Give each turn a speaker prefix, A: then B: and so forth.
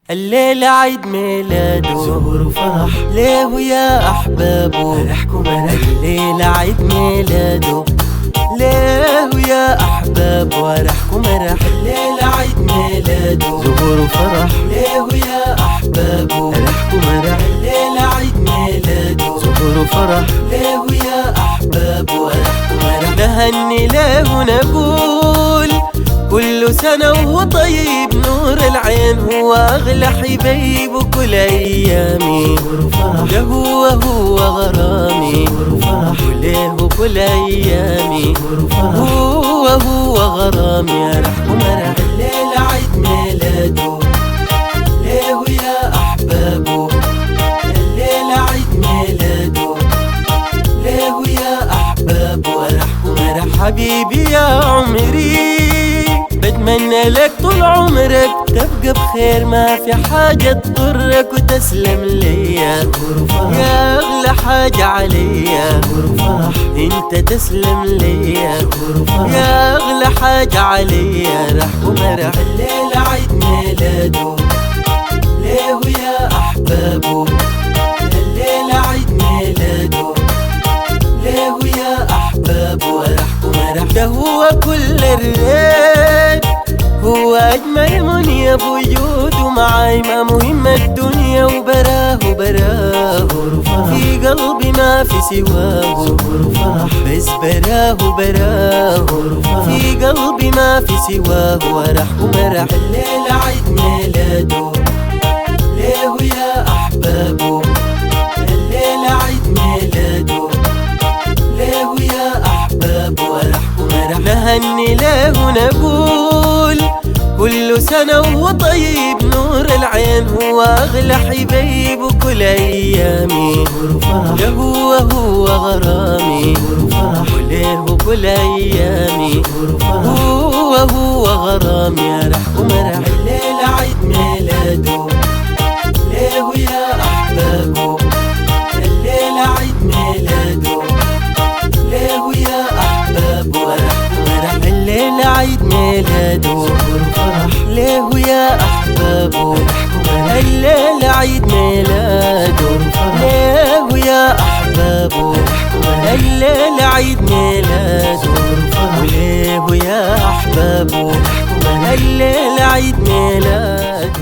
A: الليلة عيد ميلاده
B: زهور وفرح
A: ليه يا أحبابه
B: فرحكم مرح
A: الليلة عيد ميلاده ليه يا أحباب ورحكم مرح الليلة عيد ميلاده
B: زهور وفرح
A: ليه يا أحباب
B: فرحكم مرح
A: الليلة عيد ميلاده
B: زهور وفرح
A: ليه يا أحباب ورحكم مرح نهني له ونقول كل سنة وهو طيب نور العين هو أغلى حبيب كل أيامي
B: زهور وفرح
A: ده هو هو غرامي
B: زهور وفرح
A: وليه كل أيامي
B: زهور وفرح
A: هو هو غرامي يا رح ومرح الليلة عيد ميلاده ليه يا أحبابه الليلة عيد ميلاده ليه يا أحبابه رح ومرح حبيبي يا عمري بتمنى لك طول عمرك تبقى بخير ما في حاجة تضرك وتسلم ليا
B: زهور وفرح
A: يا أغلى حاجة عليا
B: زهور وفرح
A: انت تسلم ليا
B: زهور وفرح
A: يا اغلى حاجة عليا رح ومرح الليلة عيد ميلاده ليه يا احبابه الليلة عيد ميلاده ليه يا احبابه رح ومرح ده هو كل الريت هو اجمل منية بوجوده معاي ما مهم الدنيا وبراه وبراه
B: زهور وفرح
A: في قلبي ما في سواه
B: زهور وفرح
A: بس براه براه
B: زهور وفرح
A: في قلبي ما في سواه ورح ومرح الليلة عيد ميلاده ليه يا أحبابه الليلة عيد ميلاده ليه يا أحبابه ورح ومرح نهني له ونقول كل سنة وهو طيب نور العين هو أغلى حبيب كل أيامي
B: زهور وفرح
A: ده هو هو غرامي
B: زهور وفرح
A: وليه كل أيامي
B: زهور وفرح
A: هو هو غرامي يا رح ومرح الليلة عيد ميلاده ليه يا أحبابه الليلة عيد ميلاده ليه يا أحبابه ورح ومرح الليلة عيد ميلاده
B: زهور وفرح
A: ليه يا أحبابه الليلة عيد ميلاده ليه يا أحبابه الليلة عيد ميلاده
B: زهور وفرح
A: وليه يا أحبابه الليلة عيد ميلاده